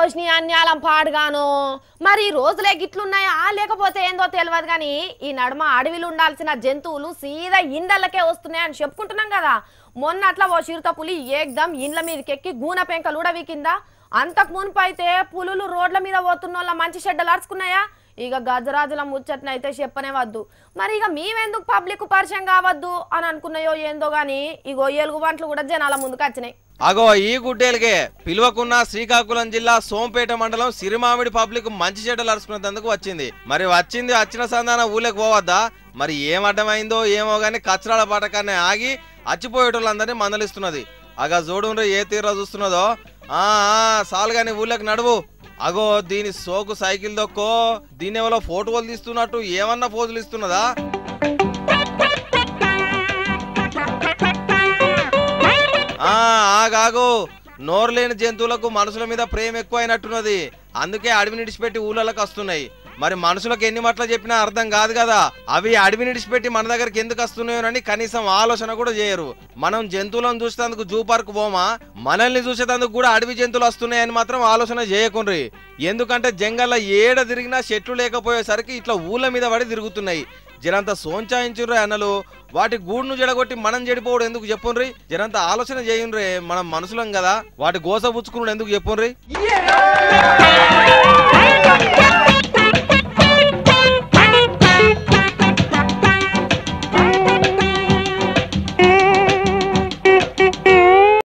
పోషిని అన్యాలం పాడుగాను మరి ఈ రోజులే గిట్లున్నాయా లేకపోతే ఏందో తెలియదు కానీ ఈ నడుమ అడవిలో ఉండాల్సిన జంతువులు సీదా ఇండ్లకే వస్తున్నాయని చెప్పుకుంటున్నాం కదా మొన్న అట్లా ఓ చిరుత పులి ఏకదం ఇండ్ల మీదకి ఎక్కి గూన పెంకలు ఉడవికిందా అంతకు మునుపు అయితే పులులు రోడ్ల మీద పోతున్న వాళ్ళ మంచి షెడ్డలు అరుచుకున్నాయా ఇక గజరాజుల ముచ్చట్నైతే చెప్పనే వద్దు మరి ఇక మేమెందుకు పబ్లిక్ పరిచయం కావద్దు అని అనుకున్నాయో ఏందో గాని ఇగో ఎలుగు వంటలు కూడా జనాల ముందుకు వచ్చినాయి అగో ఈ గుడ్డేలకే పిలువకున్న శ్రీకాకుళం జిల్లా సోంపేట మండలం సిరిమామిడి పబ్లిక్ మంచి చెడ్డలు అరుచుకునేందుకు వచ్చింది మరి వచ్చింది వచ్చిన సంధాన ఊళ్ళకి పోవద్దా మరి ఏం అడ్డమైందో ఏమో గానీ కచ్చరాల పాటకాన్ని ఆగి అచ్చిపోయేటోళ్ళందరినీ మందలిస్తున్నది అగా చూడు ఏ తీరా చూస్తున్నదో ఆ ఆ, సాలు గాని ఊళ్ళకి నడువు అగో దీని సోకు సైకిల్ దొక్కో దీని ఎవరో ఫోటోలు తీస్తున్నట్టు ఏమన్నా పోజులు ఇస్తున్నదా ఆ ఆగాగు నోరు లేని జంతువులకు మనుషుల మీద ప్రేమ ఎక్కువైనట్టున్నది అందుకే అడవి నిడిచిపెట్టి ఊళ్ళకి వస్తున్నాయి మరి మనుషులకు ఎన్ని మట్ల చెప్పినా అర్థం కాదు కదా అవి అడవి నిడిచిపెట్టి మన దగ్గరికి ఎందుకు వస్తున్నాయోనని కనీసం ఆలోచన కూడా చేయరు మనం జంతువులను చూసేందుకు జూ పార్క్ పోమా మనల్ని చూసేందుకు కూడా అడవి జంతువులు వస్తున్నాయని మాత్రం ఆలోచన చేయకుండ్రి ఎందుకంటే జంగల్లో ఏడ తిరిగినా చెట్లు లేకపోయేసరికి ఇట్లా ఊళ్ళ మీద పడి తిరుగుతున్నాయి జరంత సోంచాయించుర్రే అన్నలు వాటి గూడును జడగొట్టి మనం చెడిపోవడం ఎందుకు చెప్పుండ్రి జరంత ఆలోచన చేయుండ్రే మనం మనుషులం కదా వాటి గోస పుచ్చుకున్నాడు ఎందుకు చెప్పుండ్రి